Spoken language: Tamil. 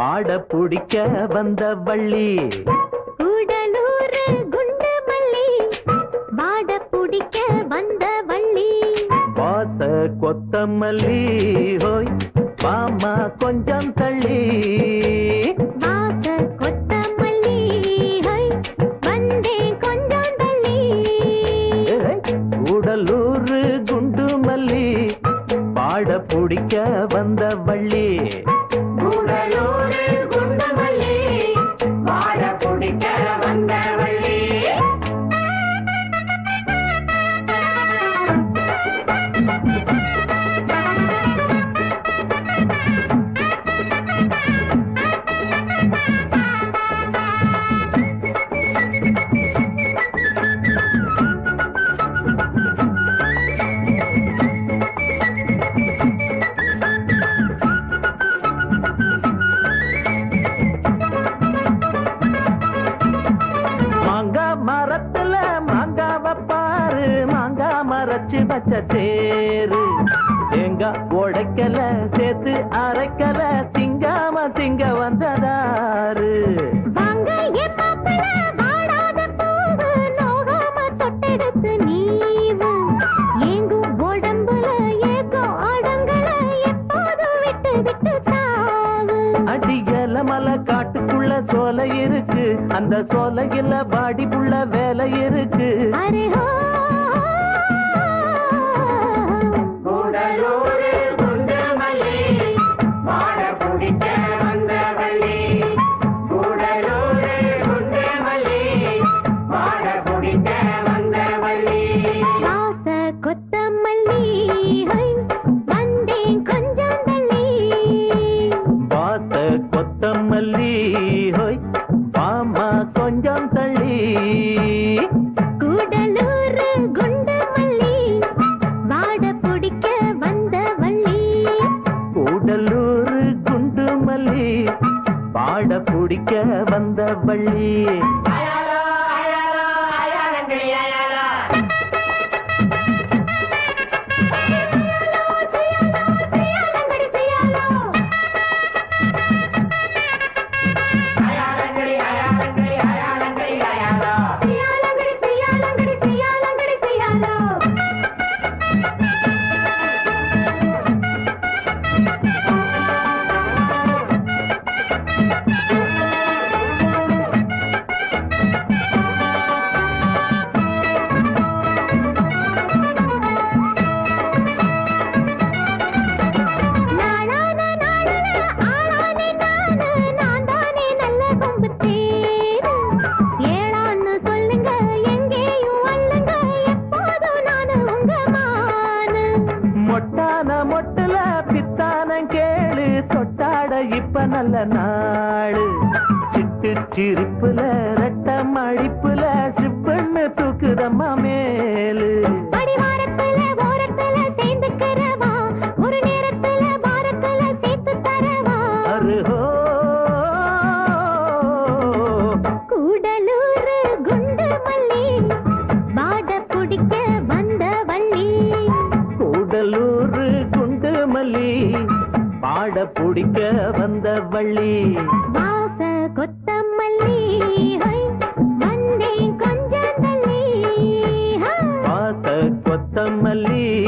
பாட பிடிக்க வந்த வள்ளி கூடலூர் குண்டு மல்லி வாட பிடிக்க வந்த வள்ளி வாச கொத்தமல்லி ஹோய் பாமா கொஞ்சம் தள்ளி வாச கொத்தமல்லி ஹை வந்தேன் கொஞ்சம் தள்ளி ஏய், கூடலூர் குண்டு மல்லி பாட பிடிக்க வந்த வள்ளி கூடலூர் குண்டு மல்லி வாட பிடிக்க வந்த வள்ளி மாங்கா மரத்துல மாங்காவ பாரு மாங்கா மரச்சு வச்ச தேரு தேங்காய் உடைக்கல சேர்த்து அரைக்கல திங்காம திங்க வந்ததாரு வாங்க என் மாப்பிள வாடாத பூவு நோகாம தொட்டெடுத்து நீவு ஏங்கும் உடம்புல ஏக்கம் அடங்கல எப்போதும் விட்டு விட்டு தாவு அடியல மலை காட்டுக்குள்ள சோலை இருக்கு அந்த சோலையில பாடி புள்ள வேலை இருக்கு அரே ஹோ கூடலூர் குண்டு மல்லி வாட பிடிக்க வந்த வள்ளி கூடலூர் குண்டு மல்லி வாட பிடிக்க வந்த வள்ளி வாச கொத்தமல்லி ஹை வந்தேன் கொஞ்சம் தள்ளி பாத்த கொத்தமல்லி ஹோய் பாமா கொஞ்சம் தள்ளி கூடலூர் குண்டு மல்லி வாட பிடிக்க வந்த வள்ளி கூடலூர் குண்டு மல்லி பாட பிடிக்க வந்த வள்ளி செய்யாலங்கடி செய்யாலோ செய்யாலங்கடி செய்யாலங்கடி செய்யாலங்கடி செய்யாலோ நாளான நாளல ஆளானே நானு நான் தானே நல்ல கொம்பு தேரு ஏழான்னு சொல்லுங்க எங்கேயும் அல்லங்க எப்போதும் நானு உங்க மானு மொட்டான மொட்டுல பித்தான கேளு தொட்டாட இப்ப நல்ல நாளு சிட்டு சிரிப்புல ரெட்ட மழிப்புல சிப்பண்ணு தூக்குதம்மா மேலு அடிவாரத்துல ஓரத்துல சேர்ந்துக்கிறவா ஒரு நேரத்துல வாரத்துல சேர்த்து தரவா அருஹோ கூடலூர் குண்டு மல்லி வாட பிடிக்க வந்த வள்ளி கூடலூர் குண்டு மல்லி பாட பிடிக்க வந்த வள்ளி வாச கொத்தமல்லி ஹை வந்தேன் கொஞ்சம் தள்ளி ஹா. பாத்த கொத்தமல்லி